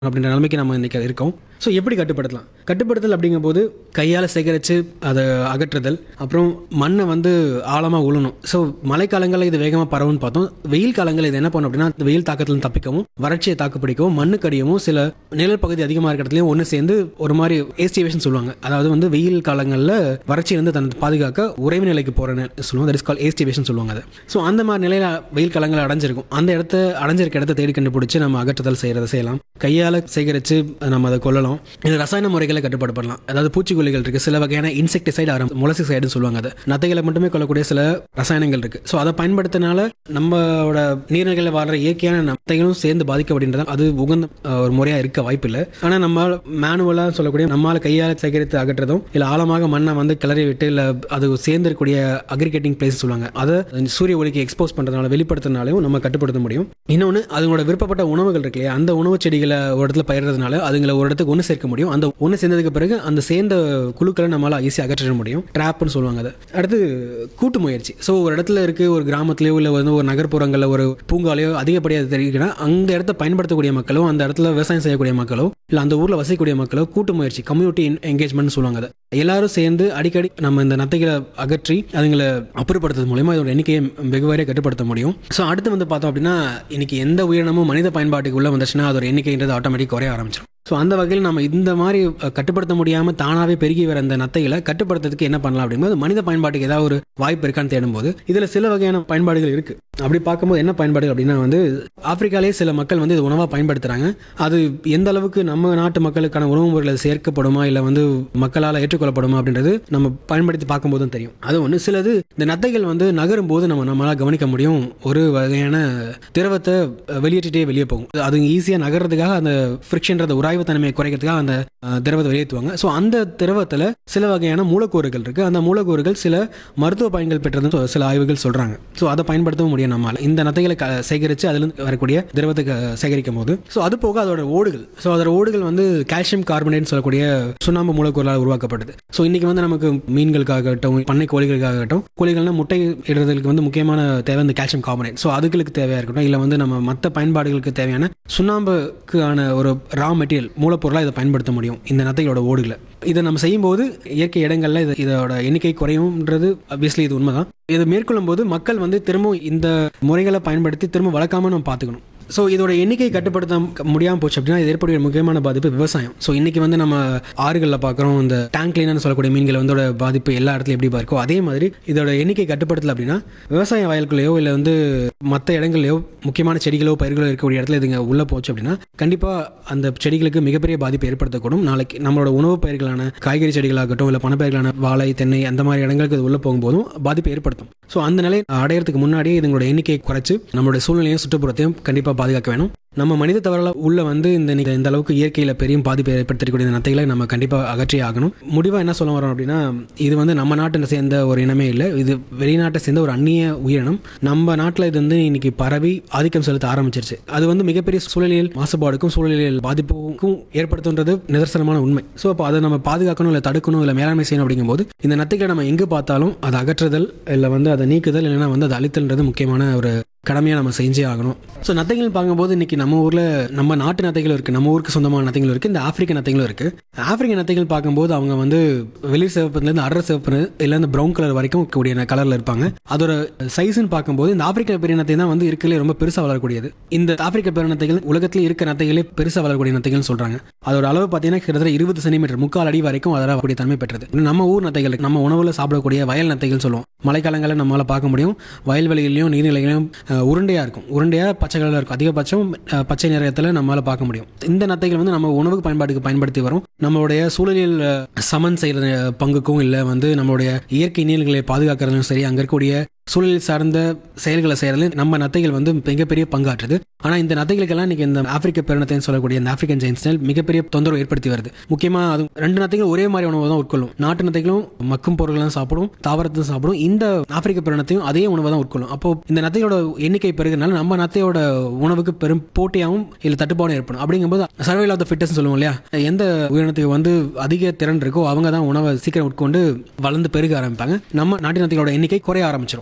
அப்படின்ற நிலைமைக்கு நம்ம இன்னைக்கு இருக்கோம் ஸோ எப்படி கட்டுப்படுத்தலாம் கட்டுப்படுத்தல் அப்படிங்கும்போது கையால் சேகரித்து அதை அகற்றுதல் அப்புறம் மண்ணை வந்து ஆழமாக உழணும் ஸோ மழைக்காலங்களில் இது வேகமாக பரவும்னு பார்த்தோம் வெயில் காலங்களில் இது என்ன பண்ணும் அப்படின்னா இந்த வெயில் தாக்கத்தில் தப்பிக்கவும் வறட்சியை தாக்குப்பிடிக்கவும் மண்ணு கடியவும் சில நிழல் பகுதி அதிகமாக இருக்கிற இடத்துலையும் ஒன்று சேர்ந்து ஒரு மாதிரி ஏஸ்டிவேஷன் சொல்லுவாங்க அதாவது வந்து வெயில் காலங்களில் வறட்சியிலிருந்து தன்னை பாதுகாக்க உறைவு நிலைக்கு போகிற சொல்லுவாங்க தட் இஸ் கால் ஏஸ்டிவேஷன் சொல்லுவாங்க அது ஸோ அந்த மாதிரி நிலையில் வெயில் காலங்களில் அடைஞ்சிருக்கும் அந்த இடத்த அடைஞ்சிருக்க இடத்த தேடி கண்டுபிடிச்சு நம்ம அகற்றுதல் செய்கிறத செய்யலாம் கையால் சேகரித்து நம்ம அதை கொல்லலாம் இது ரசாயன முறைகளை கட்டுப்பாடு அதாவது பூச்சிக்கொல்லிகள் இருக்குது சில வகையான இன்செக்டிசைடு ஆரம் மொலசிசைடுன்னு சொல்லுவாங்க அது நத்தைகளை மட்டுமே கொல்லக்கூடிய சில ரசாயனங்கள் இருக்குது ஸோ அதை பயன்படுத்தினால நம்மளோட நீர்நிலைகளில் வர இயற்கையான நத்தைகளும் சேர்ந்து பாதிக்கப்படுகின்றன அது உகந்த அஹ், ஒரு முறையாக இருக்க வாய்ப்பில்லை ஆனால் நம்ம மேனுவலாக சொல்லக்கூடிய நம்மால் கையால் சேகரித்து அகற்றதும் இல்லை ஆழமாக மண்ணை வந்து கிளறி விட்டு இல்லை அது சேர்ந்திருக்கக்கூடிய அக்ரிகேட்டிங் பிளேஸ் சொல்லுவாங்க அதை சூரிய ஒளிக்கு எக்ஸ்போஸ் பண்ணுறதுனால வெளிப்படுத்துறதுனாலையும் நம்ம கட்டுப்படுத்த முடியும் இன்னொன்று அதுங்களோட விருப்பப்பட்ட உணவுகள் இருக்கு இல்லையா அந்த உணவு செடிகளை ஒரு இடத்துல பயிர்றதுனால அதுங்களை ஒரு இடத்துக்கு ஒன்று சேர்க்க முடியும் அந்த ஒன்று சேர்ந்ததுக்கு பிறகு அந்த சேர்ந்த குழுக்களை நம்மளால் ஈஸியாக அகற்றிட முடியும் ட்ராப்னு சொல்லுவாங்க அதை அடுத்து கூட்டு முயற்சி ஸோ ஒரு இடத்துல இருக்கு ஒரு கிராமத்துலேயோ இல்லை வந்து ஒரு நகர்ப்புறங்களில் ஒரு பூங்காலையோ அதிகப்படியாக தெரிவிக்கிறா அந்த இடத்த பயன்படுத்தக்கூடிய மக்களோ அந்த இடத்துல விவசாயம் செய்யக்கூடிய மக்களோ இல்லை அந்த ஊரில் வசிக்கக்கூடிய மக்களோ கூட்டு முயற்சி கம்யூனிட்டி என்கேஜ்மெண்ட் சொல்லுவாங்க அதை எல்லாரும் சேர்ந்து அடிக்கடி நம்ம இந்த நத்தைகளை அகற்றி அதுங்களை அப்புறப்படுத்துறது மூலயமா இதோட எண்ணிக்கையை வெகுவாரியாக கட்டுப்படுத்த முடியும் ஸோ அடுத்து வந்து பார்த்தோம் அப்படின்னா இன்னைக்கு எந்த உயிரினமும் மனித பயன்பாட்டுக்கு உள்ள வந்துச்சுன்னா அதோட எண்ணிக்கைன்றது ஆட்டோமேட்டிக் குறைய ஆரம்பிச்சிடும் ஸோ அந்த வகையில் நம்ம இந்த மாதிரி அஹ், கட்டுப்படுத்த முடியாமல் தானாகவே பெருகி வர அந்த நத்தைகளை கட்டுப்படுத்துறதுக்கு என்ன பண்ணலாம் அப்படிங்கும்போது மனித பயன்பாட்டுக்கு ஏதாவது ஒரு வாய்ப்பு இருக்கான்னு தேடும்போது இதில் சில வகையான பயன்பாடுகள் இருக்குது அப்படி பார்க்கும்போது என்ன பயன்பாடுகள் அப்படின்னா வந்து ஆப்பிரிக்காலே சில மக்கள் வந்து இது உணவாக பயன்படுத்துகிறாங்க அது எந்த அளவுக்கு நம்ம நாட்டு மக்களுக்கான உணவு முறையில் சேர்க்கப்படுமா இல்லை வந்து மக்களால் ஏற்றுக்கொள்ளப்படுமா அப்படின்றது நம்ம பயன்படுத்தி பார்க்கும்போது தான் தெரியும் அது ஒன்று சிலது இந்த நத்தைகள் வந்து நகரும் போது நம்ம நம்மளால் கவனிக்க முடியும் ஒரு வகையான திரவத்தை அஹ், வெளியேற்றிட்டே வெளியே போகும் அது ஈஸியாக நகர்றதுக்காக அந்த ஃப்ரிக்ஷன்றத உராய்வு தன்மையை குறைக்கிறதுக்காக அந்த அஹ், திரவத்தை வெளியேற்றுவாங்க ஸோ அந்த திரவத்தில் சில வகையான மூலக்கூறுகள் இருக்குது அந்த மூலக்கூறுகள் சில மருத்துவ பயன்கள் பெற்றதுன்னு சொ- சில ஆய்வுகள் சொல்கிறாங்க ஸோ அதை பயன்படுத்தவும் முடியும் நம்மால் இந்த நத்தைகளை க சேகரித்து அதிலிருந்து வரக்கூடிய திரவத்தை க- சேகரிக்கும் போது ஸோ அது போக அதோட ஓடுகள் ஸோ அதோட ஓடுகள் வந்து கால்சியம் கார்பனேட்னு சொல்லக்கூடிய சுண்ணாம்பு மூலக்கூறால் உருவாக்கப்பட்டது ஸோ இன்னைக்கு வந்து நமக்கு மீன்களுக்காகட்டும் பண்ணை கோழிகளுக்காகட்டும் கோழிகள்னா முட்டை இடுறதுக்கு வந்து முக்கியமான தேவை இந்த கால்சியம் கார்பனேட் ஸோ அதுகளுக்கு தேவையாக இருக்கட்டும் இல்லை வந்து நம்ம மற்ற பயன்பாடுகளுக்கு தேவையான சுண்ணாம்புக்கான ஒரு ரா மெட்டீரியல் மூலப்பொருளாக இதை பயன்படுத்த முடியும் இந்த நத்தைகளோட ஓடுகளை இதை நம்ம செய்யும்போது இயற்கை இடங்கள்ல இது இதோட எண்ணிக்கை குறையும்ன்றது அப்வியஸ்லி இது உண்மைதான் இதை மேற்கொள்ளும் போது மக்கள் வந்து திரும்ப இந்த முறைகளை பயன்படுத்தி திரும்ப வளர்க்காம நம்ம பார்த்துக்கணும் ஸோ இதோட எண்ணிக்கை கட்டுப்படுத்த முடியாமல் போச்சு அப்படின்னா இது ஏற்படைய முக்கியமான பாதிப்பு விவசாயம் ஸோ இன்னைக்கு வந்து நம்ம ஆறுகளில் பார்க்குறோம் இந்த டேங்க் லைனர்னு சொல்லக்கூடிய மீன்கள் வந்து அதோட பாதிப்பு எல்லா இடத்துலையும் எப்படி இருக்கோ அதே மாதிரி இதோட எண்ணிக்கை கட்டுப்படுத்தல அப்படின்னா விவசாய வயல்குள்ளேயோ இல்லை வந்து மற்ற இடங்கள்லையோ முக்கியமான செடிகளோ பயிர்களோ இருக்கக்கூடிய இடத்துல இதுங்க உள்ளே போச்சு அப்படின்னா கண்டிப்பாக அந்த செடிகளுக்கு மிகப்பெரிய பாதிப்பு ஏற்படுத்தக்கூடும் நாளைக்கு நம்மளோட உணவு பயிர்களான காய்கறி செடிகளாகட்டும் இல்லை பணப்பயிர்களான வாழை தென்னை அந்த மாதிரி இடங்களுக்கு இது உள்ளே போகும்போதும் பாதிப்பு ஏற்படுத்தும் ஸோ அந்த நிலை அடையிறதுக்கு முன்னாடியே இதுங்களோட எண்ணிக்கையை குறைச்சு நம்மளுடைய சூழ்நிலையும் சுற்றுப்புறத்தையும் கண்டிப்பாக பாதுகாக்க வேணும் நம்ம மனித தவறால உள்ள வந்து இந்த நீங்க இந்த அளவுக்கு இயற்கையில் பெரிய பாதிப்பை ஏற்படுத்தக்கூடிய இந்த நத்தைகளை நம்ம கண்டிப்பாக அகற்றி ஆகணும் முடிவாக என்ன சொல்ல வரோம் அப்படின்னா இது வந்து நம்ம நாட்டை சேர்ந்த ஒரு இனமே இல்லை இது வெளிநாட்டை சேர்ந்த ஒரு அந்நிய உயிரினம் நம்ம நாட்டில் இது வந்து இன்னைக்கு பரவி ஆதிக்கம் செலுத்த ஆரம்பிச்சிருச்சு அது வந்து மிகப்பெரிய சூழலியல் மாசுபாடுக்கும் சூழலியல் பாதிப்புக்கும் ஏற்படுத்துன்றது நிதர்சனமான உண்மை ஸோ அப்போ அதை நம்ம பாதுகாக்கணும் இல்லை தடுக்கணும் இல்லை மேலாண்மை செய்யணும் அப்படிங்கும்போது இந்த நத்தைகளை நம்ம எங்கே பார்த்தாலும் அதை அகற்றுதல் இல்லை வந்து அதை நீக்குதல் இல்லைன்னா வந்து அதை அழித்தல்ன்றது முக்கியமான ஒரு கடமையாக நம்ம செஞ்சே ஆகணும் ஸோ நத்தைகள் பார்க்கும்போது இன்னைக்கு நம்ம ஊரில் நம்ம நாட்டு நத்தைகள் இருக்குது நம்ம ஊருக்கு சொந்தமான நத்தைகள் இருக்குது இந்த ஆப்பிரிக்க நத்தைகளும் இருக்குது ஆப்பிரிக்க நத்தைகள் பார்க்கும்போது அவங்க வந்து வெளிர் சிவப்புலேருந்து அடர் சிவப்பு இல்லை இந்த ப்ரௌன் கலர் வரைக்கும் கூடிய கலரில் இருப்பாங்க அதோட சைஸ்ன்னு பார்க்கும்போது இந்த ஆப்பிரிக்க பெரிய நத்தை தான் வந்து இருக்கலே ரொம்ப பெருசாக வளரக்கூடியது இந்த ஆப்பிரிக்க பெரிய நத்தைகள் உலகத்தில் இருக்க நத்தைகளே பெருசாக வளரக்கூடிய நத்தைகள்னு சொல்கிறாங்க அதோட அளவு பார்த்தீங்கன்னா கிட்டத்தட்ட இருபது சென்டிமீட்டர் முக்கால் அடி வரைக்கும் அதோட கூடிய தன்மை பெற்றது இன்னும் நம்ம ஊர் நத்தைகள் நம்ம உணவில் சாப்பிடக்கூடிய வயல் நத்தைகள் சொல்லுவோம் மழைக்காலங்களில் நம்மளால் பார்க்க முடியும் வயல்வெளிகளையும் நீர்நிலைகளையும் அஹ், உருண்டையா இருக்கும் உருண்டையா பச்சை கலரில் இருக்கும் அதிகபட்சம் அஹ், பச்சை நிறத்தில் நம்மளால் பார்க்க முடியும் இந்த நத்தைகள் வந்து நம்ம உணவு பயன்பாட்டுக்கு பயன்படுத்தி வரும் நம்மளுடைய சூழலியல் அஹ், சமன் செய்கிற பங்குக்கும் இல்லை வந்து நம்மளுடைய இயற்கை நீர்நிலைகளை பாதுகாக்கிறதும் சரி அங்கே இருக்கக்கூடிய சூழலில் சார்ந்த செயல்களை செய்யறதுல நம்ம நத்தைகள் வந்து மிகப்பெரிய பங்காற்றுது ஆனால் இந்த நத்தைகளுக்கெல்லாம் இன்னைக்கு இந்த ஆப்பிரிக்க பெருநத்தைன்னு சொல்லக்கூடிய இந்த ஆப்பிரிக்கன் ஜெயின்ஸ்னல் மிகப்பெரிய தொந்தரவு ஏற்படுத்தி வருது முக்கியமாக அது ரெண்டு நத்தைகளும் ஒரே மாதிரி உணவு தான் உட்கொள்ளும் நாட்டு நத்தைகளும் மக்கும் பொருள்களும் சாப்பிடும் தாவரத்தையும் சாப்பிடும் இந்த ஆப்பிரிக்க பெருநத்தையும் அதே உணவை தான் உட்கொள்ளும் அப்போ இந்த நத்தையோட எண்ணிக்கை பெருகிறனால நம்ம நத்தையோட உணவுக்கு பெரும் போட்டியாகவும் இல்லை தட்டுப்பாடும் ஏற்படும் அப்படிங்கும்போது சர்வைல் ஆஃப் த ஃபிட்னஸ் சொல்லுவோம் இல்லையா எந்த உயிரினத்துக்கு வந்து அதிக திறன் இருக்கோ அவங்க தான் உணவை சீக்கிரம் உட்கொண்டு வளர்ந்து பெருக ஆரம்பிப்பாங்க நம்ம நாட்டு நத்தைகளோட எண்ணிக்கை குறைய ஆரம்பிச்சிடும்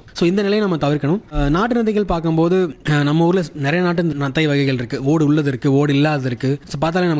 ஸோ இந்த நிலையை நம்ம தவிர்க்கணும் அஹ் நாட்டு நத்தைகள் பார்க்கும்போது அஹ் நம்ம ஊரில் நிறைய நாட்டு நத்தை வகைகள் இருக்குது ஓடு உள்ளது இருக்குது ஓடு இல்லாதது இருக்குது ஸோ பார்த்தாலே நமக்கு